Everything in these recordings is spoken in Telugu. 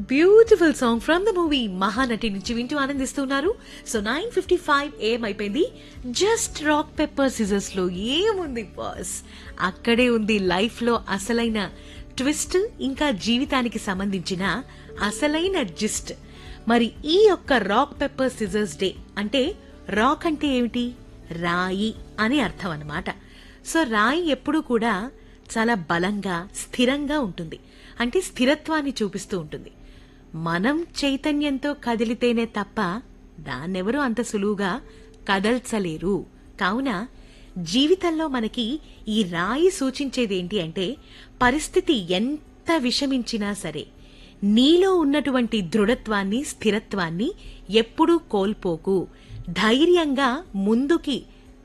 beautiful song from the movie Mahanati నుంచి వింటూ ఆనందిస్తున్నారు సో నైన్ ఫిఫ్టీ ఫైవ్ ఏం అయిపోయింది జస్ట్ రాక్ పెప్పర్ సిజర్స్ లో ఏముంది బాస్ అక్కడే ఉంది లైఫ్ లో అసలైన ట్విస్ట్ ఇంకా జీవితానికి సంబంధించిన అసలైన జిస్ట్ మరి ఈ యొక్క రాక్ పెప్పర్ సిజర్స్ డే అంటే రాక్ అంటే ఏమిటి రాయి అని అర్థం అన్నమాట సో రాయి ఎప్పుడూ కూడా చాలా బలంగా స్థిరంగా ఉంటుంది అంటే స్థిరత్వాన్ని చూపిస్తూ ఉంటుంది మనం చైతన్యంతో కదిలితేనే తప్ప దాన్నెవరూ అంత సులువుగా కదల్చలేరు కావున జీవితంలో మనకి ఈ రాయి సూచించేదేంటి అంటే పరిస్థితి ఎంత విషమించినా సరే నీలో ఉన్నటువంటి దృఢత్వాన్ని స్థిరత్వాన్ని ఎప్పుడూ కోల్పోకు ధైర్యంగా ముందుకి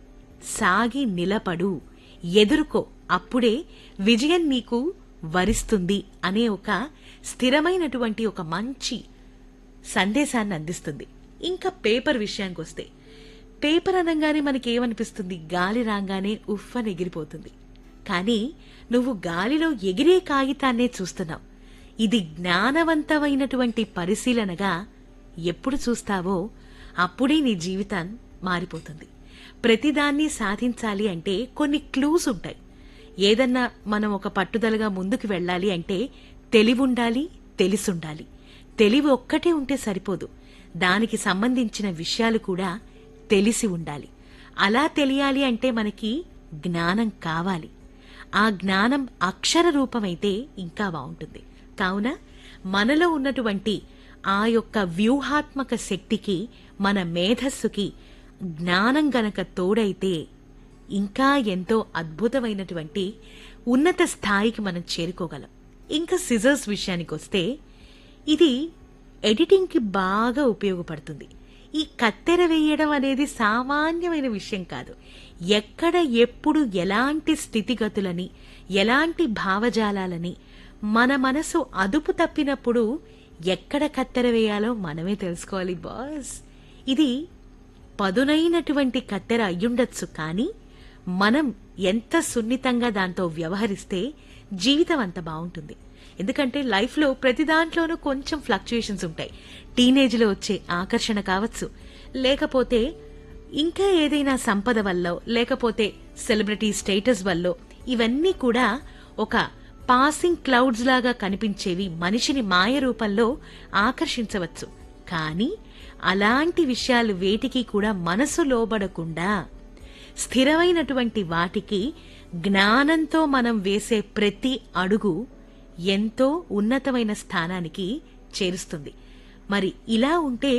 సాగి నిలపడు ఎదుర్కో అప్పుడే విజయం నీకు వరిస్తుంది అనే ఒక స్థిరమైనటువంటి ఒక మంచి సందేశాన్ని అందిస్తుంది ఇంకా పేపర్ విషయానికి వస్తే పేపర్ అనగానే మనకేమనిపిస్తుంది గాలి రాగానే ఉఫ్ఫని ఎగిరిపోతుంది కానీ నువ్వు గాలిలో ఎగిరే కాగితాన్నే చూస్తున్నావు ఇది జ్ఞానవంతమైనటువంటి పరిశీలనగా ఎప్పుడు చూస్తావో అప్పుడే నీ జీవితం మారిపోతుంది ప్రతిదాన్ని సాధించాలి అంటే కొన్ని క్లూస్ ఉంటాయి ఏదన్నా మనం ఒక పట్టుదలగా ముందుకు వెళ్ళాలి అంటే తెలివుండాలి తెలిసుండాలి తెలివి ఒక్కటే ఉంటే సరిపోదు దానికి సంబంధించిన విషయాలు కూడా తెలిసి ఉండాలి అలా తెలియాలి అంటే మనకి జ్ఞానం కావాలి ఆ జ్ఞానం అక్షర రూపమైతే ఇంకా బాగుంటుంది కావున మనలో ఉన్నటువంటి ఆ యొక్క వ్యూహాత్మక శక్తికి మన మేధస్సుకి జ్ఞానం గనక తోడైతే ఇంకా ఎంతో అద్భుతమైనటువంటి ఉన్నత స్థాయికి మనం చేరుకోగలం ఇంకా సిజర్స్ విషయానికి వస్తే ఇది ఎడిటింగ్కి బాగా ఉపయోగపడుతుంది ఈ కత్తెర వేయడం అనేది సామాన్యమైన విషయం కాదు ఎక్కడ ఎప్పుడు ఎలాంటి స్థితిగతులని ఎలాంటి భావజాలాలని మన మనసు అదుపు తప్పినప్పుడు ఎక్కడ కత్తెర వేయాలో మనమే తెలుసుకోవాలి బాస్ ఇది పదునైనటువంటి కత్తెర అయ్యుండొచ్చు కానీ మనం ఎంత సున్నితంగా దాంతో వ్యవహరిస్తే జీవితం అంత బాగుంటుంది ఎందుకంటే లైఫ్లో ప్రతి దాంట్లోనూ కొంచెం ఫ్లక్చుయేషన్స్ ఉంటాయి టీనేజ్లో వచ్చే ఆకర్షణ కావచ్చు లేకపోతే ఇంకా ఏదైనా సంపద వల్ల లేకపోతే సెలబ్రిటీ స్టేటస్ వల్ల ఇవన్నీ కూడా ఒక పాసింగ్ క్లౌడ్స్ లాగా కనిపించేవి మనిషిని మాయ రూపంలో ఆకర్షించవచ్చు కానీ అలాంటి విషయాలు వేటికి కూడా మనసు లోబడకుండా స్థిరమైనటువంటి వాటికి జ్ఞానంతో మనం వేసే ప్రతి అడుగు ఎంతో ఉన్నతమైన స్థానానికి చేరుస్తుంది మరి ఇలా ఉంటే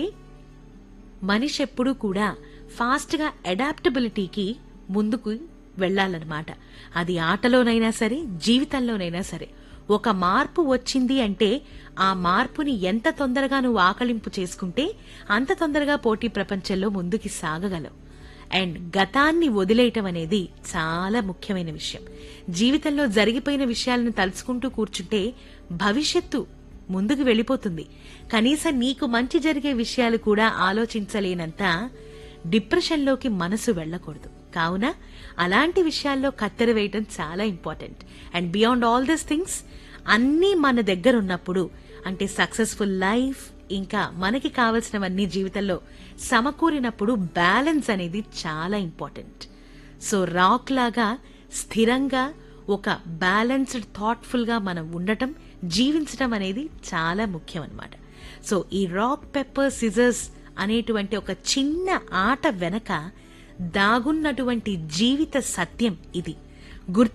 మనిషి ఎప్పుడూ కూడా ఫాస్ట్గా అడాప్టబిలిటీకి ముందుకు వెళ్ళాలన్నమాట అది ఆటలోనైనా సరే జీవితంలోనైనా సరే ఒక మార్పు వచ్చింది అంటే ఆ మార్పుని ఎంత తొందరగా నువ్వు ఆకలింపు చేసుకుంటే అంత తొందరగా పోటీ ప్రపంచంలో ముందుకి సాగగలవు అండ్ గతాన్ని వదిలేయటం అనేది చాలా ముఖ్యమైన విషయం జీవితంలో జరిగిపోయిన విషయాలను తలుచుకుంటూ కూర్చుంటే భవిష్యత్తు ముందుకు వెళ్ళిపోతుంది కనీసం నీకు మంచి జరిగే విషయాలు కూడా ఆలోచించలేనంత డిప్రెషన్లోకి మనసు వెళ్ళకూడదు కావున అలాంటి విషయాల్లో కత్తెర వేయటం చాలా important and beyond all this things అన్నీ మన దగ్గర ఉన్నప్పుడు అంటే సక్సెస్ఫుల్ లైఫ్ ఇంకా మనకి కావలసినవన్నీ జీవితంలో సమకూరినప్పుడు బ్యాలెన్స్ అనేది చాలా ఇంపార్టెంట్ సో రాక్ లాగా స్థిరంగా ఒక బ్యాలెన్స్డ్ థాట్ఫుల్ గా మనం ఉండటం జీవించటం అనేది చాలా ముఖ్యం అన్నమాట సో ఈ రాక్ పెప్పర్ సిజర్స్ అనేటువంటి ఒక చిన్న ఆట వెనక దాగున్నటువంటి జీవిత సత్యం ఇది గుర్తు